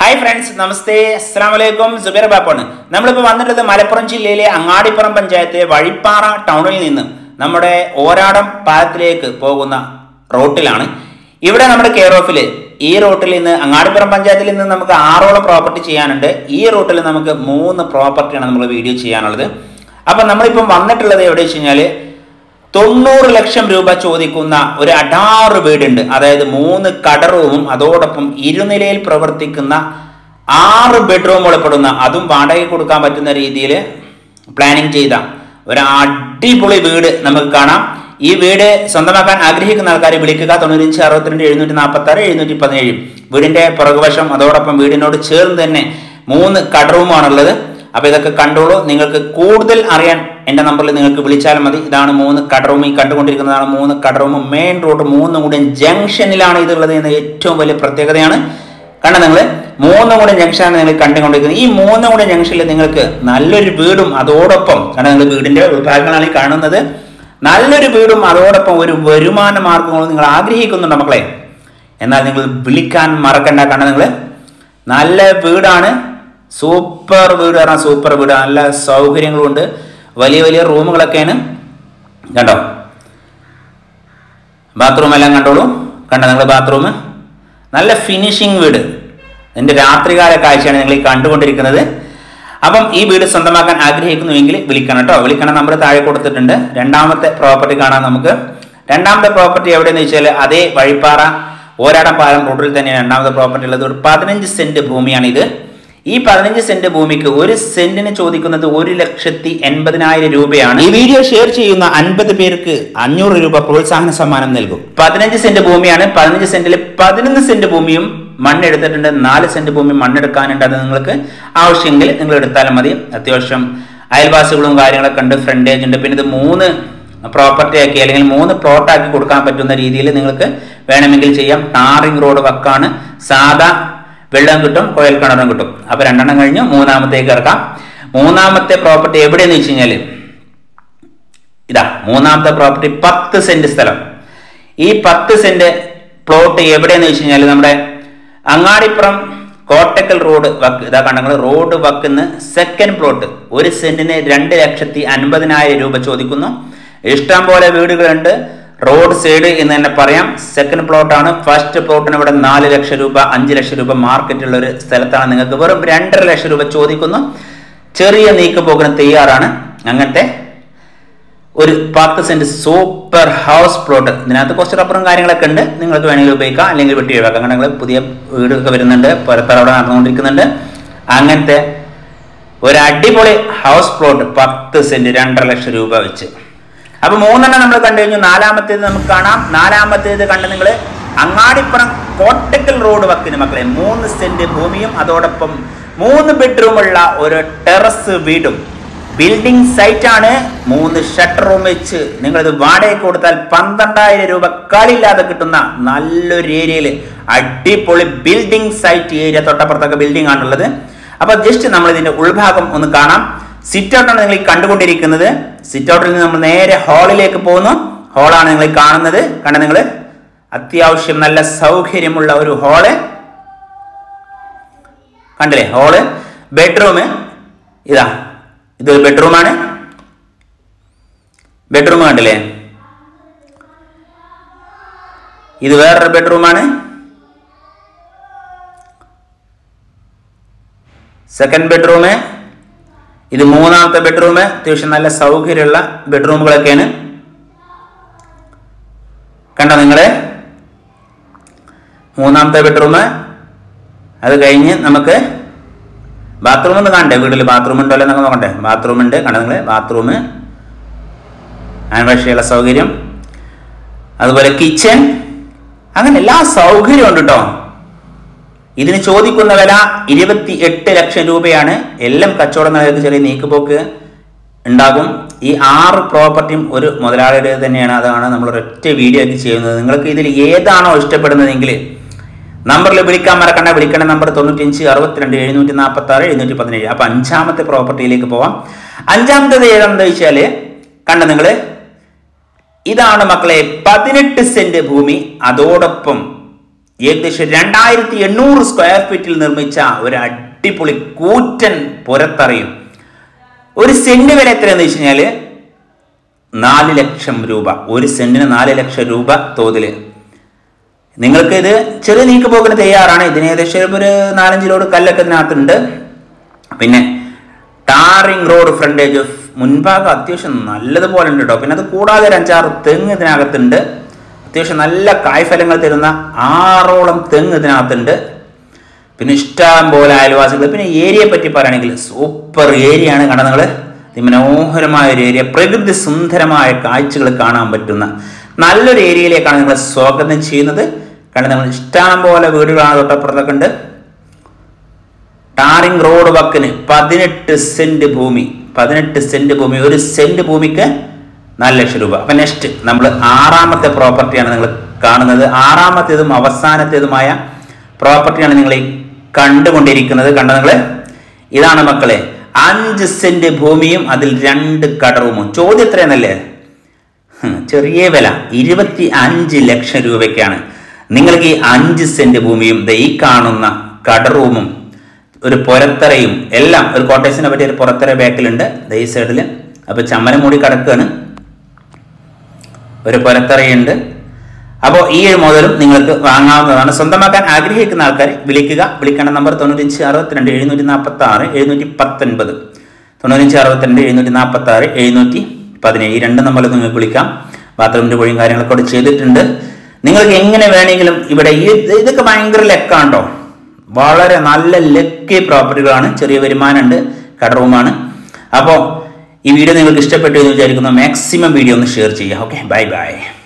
hi friends നമസ്തേ അസ്സാം വലൈക്കും സുബൈർ ബാപ്പാണ് നമ്മളിപ്പോൾ വന്നിട്ടുള്ളത് മലപ്പുറം ജില്ലയിലെ അങ്ങാടിപ്പുറം പഞ്ചായത്ത് വഴിപ്പാറ ടൗണിൽ നിന്ന് നമ്മുടെ ഓരാടം പാലത്തിലേക്ക് പോകുന്ന റോട്ടിലാണ് ഇവിടെ നമ്മുടെ കെയർ ഓഫിൽ ഈ റോട്ടിൽ നിന്ന് അങ്ങാടിപ്പുറം പഞ്ചായത്തിൽ നിന്ന് നമുക്ക് ആറോളം പ്രോപ്പർട്ടി ചെയ്യാനുണ്ട് ഈ റോട്ടിൽ നമുക്ക് മൂന്ന് പ്രോപ്പർട്ടിയാണ് നമ്മൾ വീഡിയോ ചെയ്യാനുള്ളത് അപ്പം നമ്മളിപ്പം വന്നിട്ടുള്ളത് എവിടെ വെച്ച് കഴിഞ്ഞാൽ തൊണ്ണൂറ് ലക്ഷം രൂപ ചോദിക്കുന്ന ഒരു അടാറ് വീടുണ്ട് അതായത് മൂന്ന് കടറൂമും അതോടൊപ്പം ഇരുനിലയിൽ പ്രവർത്തിക്കുന്ന ആറ് ബെഡ്റൂം ഉൾപ്പെടുന്ന അതും വാടക കൊടുക്കാൻ പറ്റുന്ന രീതിയിൽ പ്ലാനിങ് ചെയ്ത ഒരു അടിപൊളി വീട് നമുക്ക് കാണാം ഈ വീട് സ്വന്തമാക്കാൻ ആഗ്രഹിക്കുന്ന ആൾക്കാരെ വിളിക്കുക തൊണ്ണൂറ്റഞ്ച് അറുപത്തിരണ്ട് എഴുന്നൂറ്റി നാൽപ്പത്തി ആറ് എഴുന്നൂറ്റി പതിനേഴ് വീടിന്റെ പുറകുവശം അതോടൊപ്പം വീടിനോട് ചേർന്ന് തന്നെ മൂന്ന് കടറൂമാണുള്ളത് അപ്പൊ ഇതൊക്കെ കണ്ടോളൂ നിങ്ങൾക്ക് കൂടുതൽ അറിയാൻ എന്റെ നമ്പറിൽ നിങ്ങൾക്ക് വിളിച്ചാൽ മതി ഇതാണ് മൂന്ന് കടറൂം ഈ കണ്ടുകൊണ്ടിരിക്കുന്നതാണ് മൂന്ന് കടറൂം മെയിൻ റോഡ് മൂന്നും കൂടി ജംഗ്ഷനിലാണ് ഇതുള്ളത് എന്ന ഏറ്റവും വലിയ പ്രത്യേകതയാണ് കണ്ട നിങ്ങൾ മൂന്നും കൂടി ജംഗ്ഷനാണ് നിങ്ങൾ കണ്ടുകൊണ്ടിരിക്കുന്നത് ഈ മൂന്നും കൂടി ജംഗ്ഷനിൽ നിങ്ങൾക്ക് നല്ലൊരു വീടും അതോടൊപ്പം കാരണം നിങ്ങൾ വീടിന്റെ വിഭാഗങ്ങളാണ് ഈ കാണുന്നത് നല്ലൊരു വീടും അതോടൊപ്പം ഒരു വരുമാന മാർഗങ്ങളും നിങ്ങൾ ആഗ്രഹിക്കുന്നുണ്ട് മക്കളെ എന്നാൽ നിങ്ങൾ വിളിക്കാൻ മറക്കണ്ട കാരണം നിങ്ങൾ നല്ല വീടാണ് സൂപ്പർ വീട് പറഞ്ഞാൽ സൂപ്പർ വീട് നല്ല സൗകര്യങ്ങളുണ്ട് വലിയ വലിയ റൂമുകളൊക്കെയാണ് കണ്ടോ ബാത്റൂം എല്ലാം കണ്ടോളൂ കണ്ടോ നിങ്ങൾ ബാത്റൂം നല്ല ഫിനിഷിംഗ് വീട് എൻ്റെ രാത്രികാല കാഴ്ചയാണ് നിങ്ങൾ ഈ കണ്ടുകൊണ്ടിരിക്കുന്നത് അപ്പം ഈ വീട് സ്വന്തമാക്കാൻ ആഗ്രഹിക്കുന്നുവെങ്കിൽ വിളിക്കണം കേട്ടോ വിളിക്കണം നമ്പർ താഴെ കൊടുത്തിട്ടുണ്ട് രണ്ടാമത്തെ പ്രോപ്പർട്ടി കാണാം നമുക്ക് രണ്ടാമത്തെ പ്രോപ്പർട്ടി എവിടെയെന്ന് വെച്ചാൽ അതേ വഴിപ്പാറ ഓരാടം പാലം റോഡിൽ തന്നെ രണ്ടാമത്തെ പ്രോപ്പർട്ടി ഉള്ളത് ഒരു പതിനഞ്ച് സെന്റ് ഭൂമിയാണ് ഇത് ഈ പതിനഞ്ച് സെന്റ് ഭൂമിക്ക് ഒരു സെന്റിന് ചോദിക്കുന്നത് ഒരു ലക്ഷത്തി എൺപതിനായിരം രൂപയാണ് ഈ വീഡിയോ ഷെയർ ചെയ്യുന്ന അൻപത് പേർക്ക് അഞ്ഞൂറ് രൂപ പ്രോത്സാഹന സമ്മാനം നൽകും പതിനഞ്ച് സെന്റ് ഭൂമിയാണ് പതിനഞ്ച് സെന്റിൽ പതിനൊന്ന് സെന്റ് ഭൂമിയും മണ്ണെടുത്തിട്ടുണ്ട് നാല് സെന്റ് ഭൂമി മണ്ണെടുക്കാനുണ്ട് അത് നിങ്ങൾക്ക് ആവശ്യമെങ്കിൽ നിങ്ങൾ എടുത്താലും മതി അത്യാവശ്യം അയൽവാസികളും കാര്യങ്ങളൊക്കെ ഉണ്ട് ഫ്രണ്ടേജ് ഉണ്ട് പിന്നെ ഇത് മൂന്ന് പ്രോപ്പർട്ടി ആക്കി അല്ലെങ്കിൽ മൂന്ന് പ്ലോട്ട് ആക്കി കൊടുക്കാൻ പറ്റുന്ന രീതിയിൽ നിങ്ങൾക്ക് വേണമെങ്കിൽ ചെയ്യാം ടാറിംഗ് റോഡ് വക്കാണ് സാധാ വെള്ളം കിട്ടും കുഴൽ കിണറും കിട്ടും അപ്പൊ രണ്ടെണ്ണം കഴിഞ്ഞ് മൂന്നാമത്തേക്ക് ഇറക്കാം മൂന്നാമത്തെ പ്രോപ്പർട്ടി എവിടെയെന്ന് വെച്ച് കഴിഞ്ഞാല് ഇതാ മൂന്നാമത്തെ പ്രോപ്പർട്ടി പത്ത് സെന്റ് സ്ഥലം ഈ പത്ത് സെന്റ് പ്ലോട്ട് എവിടെയെന്ന് വെച്ച് കഴിഞ്ഞാൽ നമ്മുടെ അങ്ങാടിപ്പുറം കോട്ടക്കൽ റോഡ് വക്ക് ഇതാ കണ്ടങ്ങൾ റോഡ് വക്കിന്ന് സെക്കൻഡ് പ്ലോട്ട് ഒരു സെന്റിന് രണ്ട് ലക്ഷത്തി അൻപതിനായിരം രൂപ ചോദിക്കുന്നു ഇഷ്ടം പോലെ വീടുകളുണ്ട് റോഡ് സൈഡ് എന്ന് തന്നെ പറയാം സെക്കൻഡ് പ്ലോട്ടാണ് ഫസ്റ്റ് പ്ലോട്ടിന് ഇവിടെ നാല് ലക്ഷം രൂപ അഞ്ച് ലക്ഷം രൂപ മാർക്കറ്റുള്ള ഒരു സ്ഥലത്താണ് നിങ്ങൾക്ക് വെറും രണ്ടര ലക്ഷം രൂപ ചോദിക്കുന്നു ചെറിയ നീക്കുപോക്കിന് തയ്യാറാണ് അങ്ങനത്തെ ഒരു പത്ത് സെന്റ് സൂപ്പർ ഹൗസ് പ്ലോട്ട് ഇതിനകത്ത് കുറച്ച് റബ്ബറും കാര്യങ്ങളൊക്കെ ഉണ്ട് നിങ്ങൾക്ക് വേണമെങ്കിൽ ഉപയോഗിക്കാം അല്ലെങ്കിൽ വെട്ടി ഒഴിവാക്കാം അങ്ങനെ നിങ്ങൾ പുതിയ വീടൊക്കെ വരുന്നുണ്ട് പുറത്തറവിടെ നടന്നുകൊണ്ടിരിക്കുന്നുണ്ട് അങ്ങനത്തെ ഒരു അടിപൊളി ഹൗസ് പ്ലോട്ട് പത്ത് സെന്റ് രണ്ടര ലക്ഷം രൂപ വെച്ച് അപ്പൊ മൂന്നെണ്ണം നമ്മൾ കണ്ടു കഴിഞ്ഞു നാലാമത്തേത് നമുക്ക് കാണാം നാലാമത്തേത് കണ്ട് നിങ്ങൾ അങ്ങാടിപ്പുറം കോട്ടക്കൽ റോഡ് വക്കിന് മക്കളെ മൂന്ന് സെന്റ് ഭൂമിയും അതോടൊപ്പം മൂന്ന് ബെഡ്റൂമുള്ള ഒരു ടെറസ് വീടും ബിൽഡിംഗ് സൈറ്റ് ആണ് മൂന്ന് ഷട്ടർ റൂം വെച്ച് നിങ്ങളിത് വാടകയ്ക്ക് കൊടുത്താൽ പന്ത്രണ്ടായിരം രൂപ കളില്ലാതെ കിട്ടുന്ന നല്ലൊരു ഏരിയയിൽ അടിപൊളി ബിൽഡിംഗ് സൈറ്റ് ഏരിയ തൊട്ടപ്പുറത്തൊക്കെ ബിൽഡിംഗ് ആണുള്ളത് അപ്പൊ ജസ്റ്റ് നമ്മൾ ഇതിന്റെ ഉൾഭാഗം ഒന്ന് കാണാം സിറ്റ് ഔട്ടാണ് നിങ്ങൾ ഈ കണ്ടുകൊണ്ടിരിക്കുന്നത് സിറ്റ് ഔട്ടിൽ നിന്ന് നമ്മൾ നേരെ ഹാളിലേക്ക് പോകുന്നു ഹാളാണ് നിങ്ങൾ ഈ കാണുന്നത് കണ്ട നിങ്ങൾ അത്യാവശ്യം നല്ല സൗകര്യമുള്ള ഒരു ഹാള് കണ്ടില്ലേ ഹാള് ബെഡ്റൂം ഇതാ ഇതൊരു ബെഡ്റൂമാണ് ബെഡ്റൂം കണ്ടില്ലേ ഇത് വേറൊരു ബെഡ്റൂമാണ് സെക്കൻഡ് ബെഡ്റൂം ഇത് മൂന്നാമത്തെ ബെഡ്റൂം അത്യാവശ്യം നല്ല സൗകര്യമുള്ള ബെഡ്റൂമുകളൊക്കെയാണ് കണ്ടോ നിങ്ങള് മൂന്നാമത്തെ ബെഡ്റൂം അത് കഴിഞ്ഞ് നമുക്ക് ബാത്റൂം ഒന്ന് കാണണ്ടേ വീട്ടിൽ ബാത്റൂം ഉണ്ടോ എന്നൊക്കെ നോക്കണ്ടേ ബാത്റൂം ഉണ്ട് കണ്ടോ നിങ്ങൾ ബാത്റൂം അനവശ്യമുള്ള സൗകര്യം അതുപോലെ കിച്ചൺ അങ്ങനെ എല്ലാ സൗകര്യവും ഉണ്ട് കേട്ടോ ഇതിന് ചോദിക്കുന്ന വില ഇരുപത്തി എട്ട് ലക്ഷം രൂപയാണ് എല്ലാം കച്ചവടം നിലനിൽക്ക് ചെറിയ നീക്കുപോക്ക് ഉണ്ടാകും ഈ ആറ് പ്രോപ്പർട്ടിയും ഒരു മുതലാളിയുടെ തന്നെയാണ് അതാണ് നമ്മൾ ഒരൊറ്റ വീഡിയോ ആക്കി ചെയ്യുന്നത് നിങ്ങൾക്ക് ഇതിൽ ഏതാണോ ഇഷ്ടപ്പെടുന്നതെങ്കിൽ നമ്പറിൽ വിളിക്കാൻ മറക്കണ്ട വിളിക്കേണ്ട നമ്പർ തൊണ്ണൂറ്റഞ്ച് അറുപത്തിരണ്ട് എഴുന്നൂറ്റി നാൽപ്പത്തി ആറ് എഴുന്നൂറ്റി പതിനേഴ് അപ്പൊ അഞ്ചാമത്തെ പ്രോപ്പർട്ടിയിലേക്ക് പോവാം അഞ്ചാമത്തേത് ഏതാണെന്ന് വെച്ചാല് കണ്ട നിങ്ങള് ഇതാണ് മക്കളെ പതിനെട്ട് സെന്റ് ഭൂമി അതോടൊപ്പം ഏകദേശം രണ്ടായിരത്തി എണ്ണൂറ് സ്ക്വയർ ഫീറ്റിൽ നിർമ്മിച്ച ഒരു അടിപൊളി കൂറ്റൻ പുരത്തറയും ഒരു സെന്റ് വില എത്രയാന്ന് വെച്ച് കഴിഞ്ഞാല് നാല് ലക്ഷം രൂപ ഒരു സെന്റിന് നാല് ലക്ഷം രൂപ തോതില് നിങ്ങൾക്ക് ഇത് ചെറിയ നീക്ക് പോക്കിന് തയ്യാറാണ് ഇതിന് ഏകദേശം ഒരു നാലഞ്ച് ലോഡ് കല്ലൊക്കെ ഇതിനകത്തുണ്ട് പിന്നെ ടാറിംഗ് റോഡ് ഫ്രണ്ടേജ് മുൻഭാഗം അത്യാവശ്യം നല്ലതുപോലെ ഉണ്ട് കേട്ടോ പിന്നെ അത് കൂടാതെ ഒരു അഞ്ചാറ് തെങ്ങ് ഇതിനകത്തുണ്ട് അത്യാവശ്യം നല്ല കായ്ഫലങ്ങൾ തരുന്ന ആറോളം തെങ്ങ് ഇതിനകത്തുണ്ട് പിന്നെ ഇഷ്ടം പോലെ അയൽവാസികൾ പിന്നെ ഏരിയയെ പറ്റി പറയുകയാണെങ്കിൽ സൂപ്പർ ഏരിയ ആണ് കണ്ടത് നിങ്ങൾ മനോഹരമായ ഒരു ഏരിയ പ്രകൃതി സുന്ദരമായ കാഴ്ചകൾ കാണാൻ പറ്റുന്ന നല്ലൊരു ഏരിയയിലേക്കാണ് നിങ്ങളെ സ്വാഗതം ചെയ്യുന്നത് കാരണം നിങ്ങൾ ഇഷ്ടം പോലെ വീടുകളാണ് തൊട്ടപ്പുറത്തൊക്കെ ഉണ്ട് ടാറിംഗ് റോഡ് വക്കിന് പതിനെട്ട് സെന്റ് ഭൂമി പതിനെട്ട് സെന്റ് ഭൂമി ഒരു സെന്റ് ഭൂമിക്ക് നാല് ലക്ഷം രൂപ അപ്പൊ നെക്സ്റ്റ് നമ്മൾ ആറാമത്തെ പ്രോപ്പർട്ടിയാണ് നിങ്ങൾ കാണുന്നത് ആറാമത്തേതും അവസാനത്തേതുമായ പ്രോപ്പർട്ടിയാണ് നിങ്ങൾ ഈ കണ്ടുകൊണ്ടിരിക്കുന്നത് കണ്ട നിങ്ങൾ ഇതാണ് മക്കളെ അഞ്ച് സെന്റ് ഭൂമിയും അതിൽ രണ്ട് കടറൂമും ചോദ്യം എത്രയാണല്ലേ ഹും, ചെറിയ വില ഇരുപത്തി അഞ്ച് ലക്ഷം രൂപയ്ക്കാണ് നിങ്ങൾക്ക് ഈ അഞ്ച് സെന്റ് ഭൂമിയും ദേ ഈ കാണുന്ന കടറൂമും ഒരു പുരത്തറയും എല്ലാം ഒരു കോട്ടേഴ്സിനെ പറ്റിയ ഒരു പുറത്തറ ബാക്കിലുണ്ട് ദേ ഈ സൈഡിൽ അപ്പൊ ചമ്മരം മൂടി കിടക്കുകയാണ് ഒരു പുരത്തറയുണ്ട് അപ്പോൾ ഈ ഒരു മുതലും നിങ്ങൾക്ക് വാങ്ങാവുന്നതാണ് സ്വന്തമാക്കാൻ ആഗ്രഹിക്കുന്ന ആൾക്കാർ വിളിക്കുക വിളിക്കേണ്ട നമ്പർ തൊണ്ണൂറ്റഞ്ച് അറുപത്തിരണ്ട് എഴുന്നൂറ്റി നാൽപ്പത്തി ആറ് എഴുന്നൂറ്റി പത്തൊൻപത് തൊണ്ണൂറ്റഞ്ച് അറുപത്തിരണ്ട് എഴുന്നൂറ്റി നാൽപ്പത്തി ആറ് എഴുന്നൂറ്റി പതിനേഴ് ഈ രണ്ട് നമ്പറിൽ നിങ്ങൾക്ക് വിളിക്കാം ബാത്റൂമിൻ്റെ പൊഴിയും കാര്യങ്ങളൊക്കെ അവിടെ ചെയ്തിട്ടുണ്ട് നിങ്ങൾക്ക് എങ്ങനെ വേണമെങ്കിലും ഇവിടെ ഈ ഇത് ഇതൊക്കെ ഭയങ്കര ലെക്കാണ് കേട്ടോ വളരെ നല്ല ലക്കി പ്രോപ്പർട്ടികളാണ് ചെറിയ വരുമാനമുണ്ട് കട റൂമാണ് അപ്പോൾ ഈ വീഡിയോ നിങ്ങൾക്ക് ഇഷ്ടപ്പെട്ടു എന്ന് വിചാരിക്കുന്നു മാക്സിമം വീഡിയോ ഒന്ന് ഷെയർ ചെയ്യുക ഓക്കെ ബൈ ബൈ